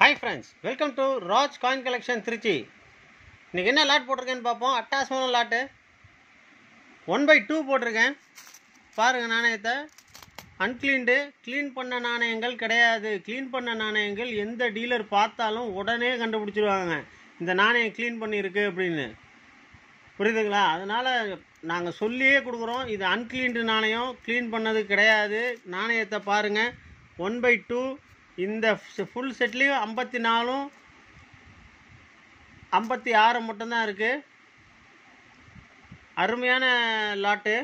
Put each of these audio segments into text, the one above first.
hi friends welcome to Raj coin collection Trichy இன்றைக்கி என்ன lot போட்டிருக்கேன்னு பார்ப்போம் அட்டாசமான லாட்டு ஒன் பை டூ போட்டிருக்கேன் பாருங்கள் நாணயத்தை அன்க்ளீன்டு க்ளீன் பண்ண நாணயங்கள் கிடையாது க்ளீன் பண்ண நாணயங்கள் எந்த டீலர் பார்த்தாலும் உடனே கண்டுபிடிச்சிருவாங்க இந்த நாணயம் க்ளீன் பண்ணியிருக்கு அப்படின்னு புரியுதுங்களா அதனால் நாங்கள் சொல்லியே கொடுக்குறோம் இது அன்க்ளீன்டு நாணயம் க்ளீன் பண்ணது கிடையாது நாணயத்தை பாருங்கள் ஒன் பை டூ இந்த ஃபுல் செட்லேயும் ஐம்பத்தி நாலும் ஐம்பத்தி ஆறு மட்டும்தான் இருக்குது அருமையான லாட்டு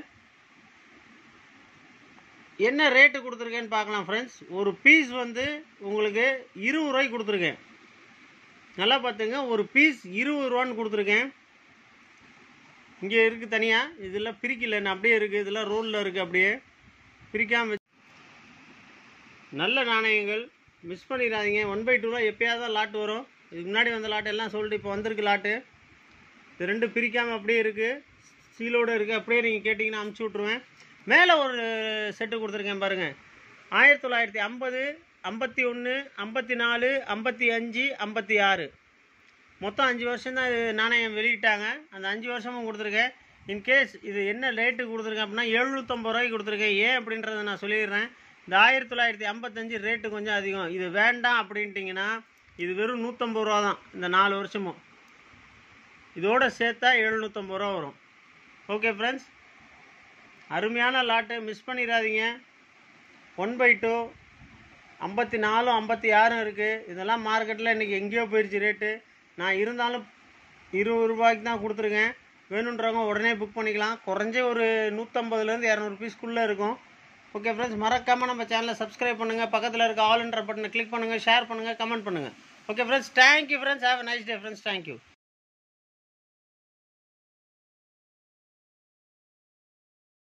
என்ன ரேட்டு கொடுத்துருக்கேன்னு பார்க்கலாம் ஃப்ரெண்ட்ஸ் ஒரு பீஸ் வந்து உங்களுக்கு இருபது ரூபாய்க்கு கொடுத்துருக்கேன் நல்லா பார்த்துங்க ஒரு பீஸ் இருபது ரூபான்னு கொடுத்துருக்கேன் இங்கே இருக்குது தனியாக இதெல்லாம் பிரிக்கல இன்னும் அப்படியே இருக்குது இதெல்லாம் ரோலில் இருக்குது அப்படியே பிரிக்காமல் நல்ல நாணயங்கள் மிஸ் பண்ணிடாதீங்க ஒன் பை டூவில் எப்பயாவது தான் லாட் வரும் இதுக்கு முன்னாடி வந்த லாட் எல்லாம் சொல்லிட்டு இப்போ வந்திருக்கு லாட்டு இது ரெண்டு பிரிக்காமல் அப்படியே இருக்குது சீலோடு இருக்குது அப்படியே நீங்கள் கேட்டிங்கன்னா அமுச்சு விட்ருவேன் மேலே ஒரு செட்டு கொடுத்துருக்கேன் பாருங்கள் ஆயிரத்தி தொள்ளாயிரத்தி ஐம்பது ஐம்பத்தி ஒன்று ஐம்பத்தி நாலு ஐம்பத்தி அஞ்சு ஐம்பத்தி ஆறு மொத்தம் அஞ்சு வருஷம் தான் இது நாணயம் வெளியிட்டாங்க அந்த அஞ்சு வருஷமும் கொடுத்துருக்கேன் இன்கேஸ் இது என்ன ரேட்டு கொடுத்துருக்கேன் அப்படின்னா எழுநூற்றம்பது ரூபாய்க்கு கொடுத்துருக்கேன் ஏன் அப்படின்றத நான் சொல்லிடுறேன் இந்த ஆயிரத்தி தொள்ளாயிரத்தி ஐம்பத்தஞ்சு ரேட்டு கொஞ்சம் அதிகம் இது வேண்டாம் அப்படின்ட்டிங்கன்னா இது வெறும் நூற்றம்பது ரூபா தான் இந்த நாலு வருஷமும் இதோட சேர்த்தா எழுநூற்றம்பது ரூபா வரும் ஓகே ஃப்ரெண்ட்ஸ் அருமையான லாட்டு மிஸ் பண்ணிடாதீங்க ஒன் பை டூ ஐம்பத்தி நாலும் ஐம்பத்தி ஆறும் இருக்குது இதெல்லாம் மார்க்கெட்டில் இன்றைக்கி எங்கேயோ போயிடுச்சு ரேட்டு நான் இருந்தாலும் இருபது ரூபாய்க்கு தான் கொடுத்துருக்கேன் வேணுன்றவங்க உடனே புக் பண்ணிக்கலாம் குறைஞ்ச ஒரு நூற்றம்பதுலேருந்து இரநூறு பீஸ்க்குள்ளே இருக்கும் ஓகே ஃப்ரெண்ட்ஸ் மறக்காமல் நம்ம சேனலை சப்ஸ்கிரைப் பண்ணுங்கள் பக்கத்தில் இருக்க ஆல் என்ற பட்டனை கிளிக் பண்ணுங்கள் ஷேர் பண்ணுங்கள் கமெண்ட் பண்ணுங்கள் okay friends thank you friends have nice day friends thank you